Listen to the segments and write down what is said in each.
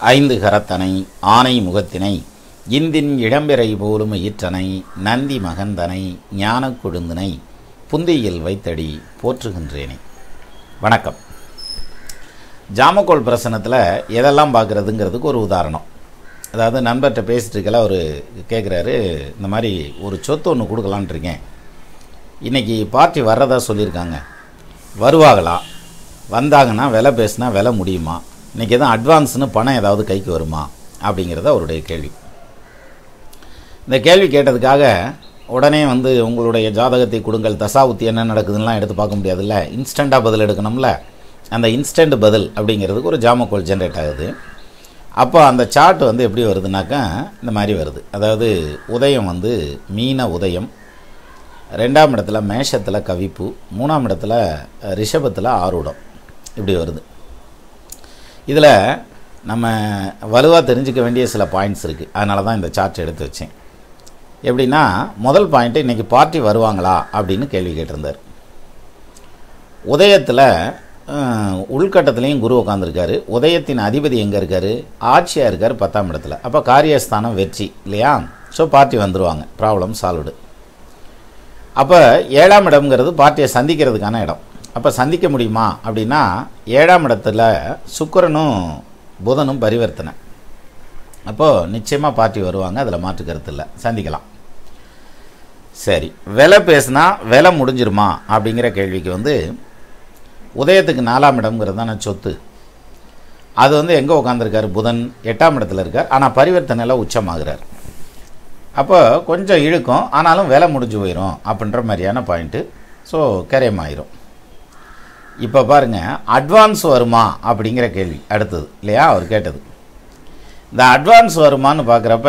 ஐந்து கரத்தனை ஆனை முகத்தினை இந்தின் இளம்பிறை போலும் ஈற்றனை நந்தி மகந்தனை ஞானக் கொழுந்தினை புந்தியில் வைத்தடி போற்றுகின்றேனே வணக்கம் ஜாமக்கோல் பிரசனத்தில் எதெல்லாம் பார்க்குறதுங்கிறதுக்கு ஒரு உதாரணம் அதாவது நண்பர்கிட்ட பேசிட்டு இருக்கல அவர் கேட்குறாரு இந்த மாதிரி ஒரு சொத்து ஒன்று கொடுக்கலான்ட்டு இருக்கேன் இன்றைக்கி பார்ட்டி வர்றதா சொல்லியிருக்காங்க வருவாங்களா வந்தாங்கன்னா விலை பேசினா விலை முடியுமா இன்றைக்கி எதுவும் அட்வான்ஸ்னு பணம் ஏதாவது கைக்கு வருமா அப்படிங்கிறது அவருடைய கேள்வி இந்த கேள்வி கேட்டதுக்காக உடனே வந்து உங்களுடைய ஜாதகத்தை கொடுங்கள் தசாவுத்தி என்ன நடக்குதுன்னெலாம் எடுத்து பார்க்க முடியாதுல்ல இன்ஸ்டண்ட்டாக பதில் எடுக்கணும்ல அந்த இன்ஸ்டன்ட் பதில் அப்படிங்கிறதுக்கு ஒரு ஜாமக்கோல் ஜென்ரேட் ஆகுது அப்போ அந்த சார்ட் வந்து எப்படி வருதுனாக்கா இந்த மாதிரி வருது அதாவது உதயம் வந்து மீன உதயம் ரெண்டாம் இடத்துல மேஷத்தில் கவிப்பு மூணாம் இடத்துல ரிஷபத்தில் ஆரூடம் இப்படி வருது இதில் நம்ம வலுவாக தெரிஞ்சுக்க வேண்டிய சில பாயிண்ட்ஸ் இருக்குது அதனால தான் இந்த சார்ட் எடுத்து வச்சேன் எப்படின்னா முதல் பாயிண்ட்டு இன்றைக்கி பார்ட்டி வருவாங்களா அப்படின்னு கேள்வி கேட்டிருந்தார் உதயத்தில் உள்கட்டத்துலேயும் குரு உட்காந்துருக்காரு உதயத்தின் அதிபதி எங்கே இருக்கார் ஆட்சியாக இருக்கார் பத்தாம் இடத்துல அப்போ காரியஸ்தானம் வெற்றி இல்லையா ஸோ பார்ட்டி வந்துடுவாங்க ப்ராப்ளம் சால்வ்டு அப்போ ஏழாம் இடம்ங்கிறது பார்ட்டியை சந்திக்கிறதுக்கான இடம் அப்போ சந்திக்க முடியுமா அப்படின்னா ஏழாம் இடத்துல சுக்கரனும் புதனும் பரிவர்த்தனை அப்போது நிச்சயமாக பார்ட்டி வருவாங்க அதில் மாற்று கருத்து இல்லை சந்திக்கலாம் சரி விலை பேசுனா விலை முடிஞ்சிருமா அப்படிங்கிற கேள்விக்கு வந்து உதயத்துக்கு நாலாம் இடம்ங்கிறது தானே சொத்து அது வந்து எங்கே உட்காந்துருக்காரு புதன் எட்டாம் இடத்துல இருக்கார் ஆனால் பரிவர்த்தனையில் உச்சமாகிறார் அப்போ கொஞ்சம் இழுக்கும் ஆனாலும் விலை முடிஞ்சு போயிடும் அப்படின்ற மாதிரியான பாயிண்ட்டு ஸோ கரையமாயிரும் இப்போ பாருங்கள் அட்வான்ஸ் வருமா அப்படிங்கிற கேள்வி அடுத்தது இல்லையா அவர் கேட்டது இந்த அட்வான்ஸ் வருமானு பார்க்குறப்ப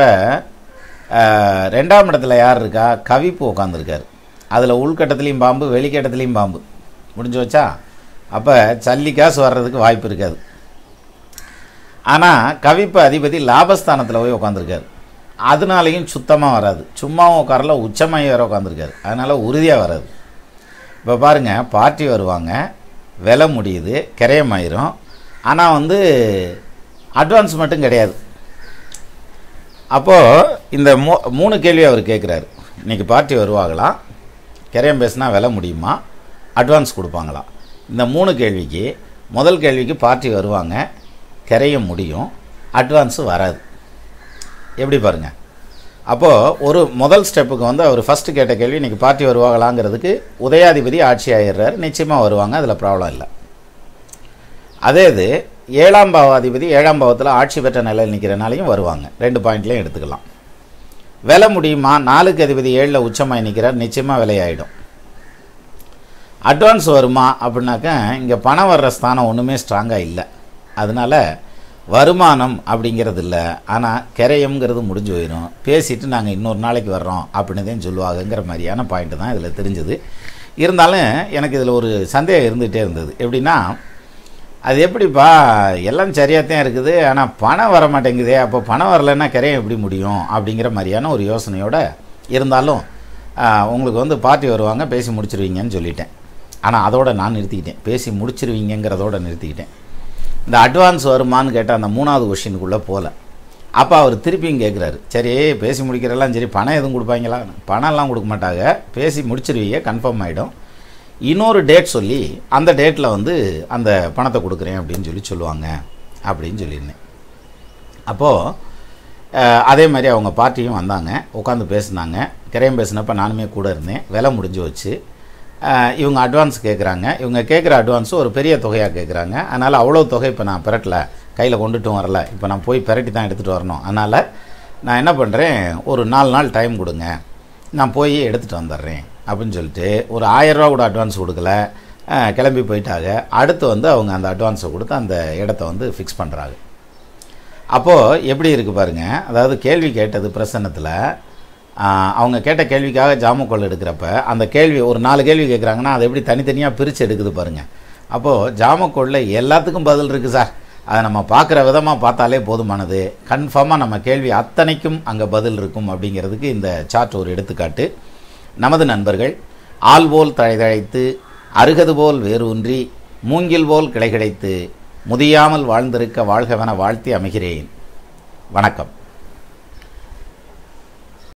ரெண்டாம் இடத்துல யார் இருக்கா கவிப்பு உட்காந்துருக்காரு அதில் உள்கட்டத்துலேயும் பாம்பு வெளிக்கட்டத்துலேயும் பாம்பு முடிஞ்சு வச்சா அப்போ சல்லி காசு வர்றதுக்கு வாய்ப்பு இருக்காது ஆனால் கவிப்பு அதிபதி லாபஸ்தானத்தில் போய் உட்காந்துருக்காரு அதனாலையும் சுத்தமாக வராது சும்மாவும் உட்காரல உச்சமாகி வேற உட்காந்துருக்காரு அதனால் உறுதியாக வராது இப்போ பாருங்கள் பார்ட்டி வருவாங்க விலை முடியுது கிரயமாயிரும் ஆனால் வந்து அட்வான்ஸ் மட்டும் கிடையாது அப்போது இந்த மூ மூணு கேள்வி அவர் கேட்குறாரு இன்றைக்கி பார்ட்டி வருவாங்களா கிரயம் பேசினா விலை முடியுமா அட்வான்ஸ் கொடுப்பாங்களா இந்த மூணு கேள்விக்கு முதல் கேள்விக்கு பார்ட்டி வருவாங்க கிரையம் முடியும் அட்வான்ஸு வராது எப்படி பாருங்கள் அப்போது ஒரு முதல் ஸ்டெப்புக்கு வந்து அவர் ஃபஸ்ட்டு கேட்ட கேள்வி இன்றைக்கி பார்ட்டி வருவாங்களாங்கிறதுக்கு உதயாதிபதி ஆட்சி ஆகிடுறாரு நிச்சயமாக வருவாங்க அதில் ப்ராப்ளம் இல்லை அதே இது ஏழாம் பாவாதிபதி ஏழாம் பாவத்தில் ஆட்சி பெற்ற நிலையில் நிற்கிறனாலையும் வருவாங்க ரெண்டு பாயிண்ட்லையும் எடுத்துக்கலாம் விலை முடியுமா நாலுக்கு அதிபதி ஏழில் உச்சமாக நிற்கிறார் நிச்சயமாக விலையாயிடும் அட்வான்ஸ் வருமா அப்படின்னாக்கா இங்கே பணம் வர்ற ஸ்தானம் ஒன்றுமே ஸ்ட்ராங்காக இல்லை அதனால் வருமானம் அப்படிங்கிறது இல்லை ஆனால் கிரையம்ங்கிறது முடிஞ்சு போயிடும் பேசிட்டு நாங்கள் இன்னொரு நாளைக்கு வர்றோம் அப்படின்னு தான் சொல்லுவாங்கங்கிற மாதிரியான பாயிண்ட்டு தான் இதில் தெரிஞ்சுது இருந்தாலும் எனக்கு இதில் ஒரு சந்தேகம் இருந்துகிட்டே இருந்தது எப்படின்னா அது எப்படிப்பா எல்லாம் சரியாக தான் இருக்குது ஆனால் பணம் வர மாட்டேங்குதே அப்போ பணம் வரலைன்னா கிரையம் எப்படி முடியும் அப்படிங்கிற மாதிரியான ஒரு யோசனையோடு இருந்தாலும் உங்களுக்கு வந்து பார்ட்டி வருவாங்க பேசி முடிச்சிருவீங்கன்னு சொல்லிட்டேன் ஆனால் அதோட நான் நிறுத்திக்கிட்டேன் பேசி முடிச்சிருவீங்கிறதோட நிறுத்திக்கிட்டேன் இந்த அட்வான்ஸ் வருமானு கேட்டால் அந்த மூணாவது கொஷினுக்குள்ளே போகல அப்போ அவர் திருப்பியும் கேட்குறாரு சரி பேசி முடிக்கிறெல்லாம் சரி பணம் எதுவும் கொடுப்பாங்களா பணம்லாம் கொடுக்க மாட்டாங்க பேசி முடிச்சிருவீங்க கன்ஃபார்ம் ஆகிடும் இன்னொரு டேட் சொல்லி அந்த டேட்டில் வந்து அந்த பணத்தை கொடுக்குறேன் அப்படின்னு சொல்லி சொல்லுவாங்க அப்படின்னு சொல்லியிருந்தேன் அப்போது அதே மாதிரி அவங்க பார்ட்டியும் வந்தாங்க உட்காந்து பேசினாங்க கிரையம் பேசினப்போ நானுமே கூட இருந்தேன் விலை முடிஞ்சு வச்சு இவங்க அட்வான்ஸ் கேட்குறாங்க இவங்க கேட்குற அட்வான்ஸும் ஒரு பெரிய தொகையாக கேட்குறாங்க அதனால் அவ்வளோ தொகை இப்போ நான் பெரட்டல கையில் கொண்டுட்டும் வரல இப்போ நான் போய் பெரட்டி தான் எடுத்துகிட்டு வரணும் அதனால் நான் என்ன பண்ணுறேன் ஒரு நாலு நாள் டைம் கொடுங்க நான் போய் எடுத்துகிட்டு வந்துடுறேன் அப்படின்னு சொல்லிட்டு ஒரு ஆயரூவா கூட அட்வான்ஸ் கொடுக்கல கிளம்பி போயிட்டாங்க அடுத்து வந்து அவங்க அந்த அட்வான்ஸை கொடுத்து அந்த இடத்த வந்து ஃபிக்ஸ் பண்ணுறாங்க அப்போது எப்படி இருக்குது பாருங்கள் அதாவது கேள்வி கேட்டது பிரசன்னத்தில் அவங்க கேட்ட கேள்விக்காக ஜாமக்கோல் எடுக்கிறப்ப அந்த கேள்வி ஒரு நாலு கேள்வி கேட்குறாங்கன்னா அதை எப்படி தனித்தனியாக பிரித்து எடுக்குது பாருங்கள் அப்போது ஜாமக்கோலில் எல்லாத்துக்கும் பதில் இருக்குது சார் அதை நம்ம பார்க்குற விதமாக பார்த்தாலே போதுமானது கன்ஃபார்மாக நம்ம கேள்வி அத்தனைக்கும் அங்கே பதில் இருக்கும் அப்படிங்கிறதுக்கு இந்த சார்ட் ஒரு எடுத்துக்காட்டு நமது நண்பர்கள் ஆள் போல் தழைதழைத்து அருகது போல் வேரூன்றி மூங்கில் போல் கிளை கிடைத்து முதியாமல் வாழ்ந்திருக்க வாழ்கவென வாழ்த்தி அமைகிறேன் வணக்கம்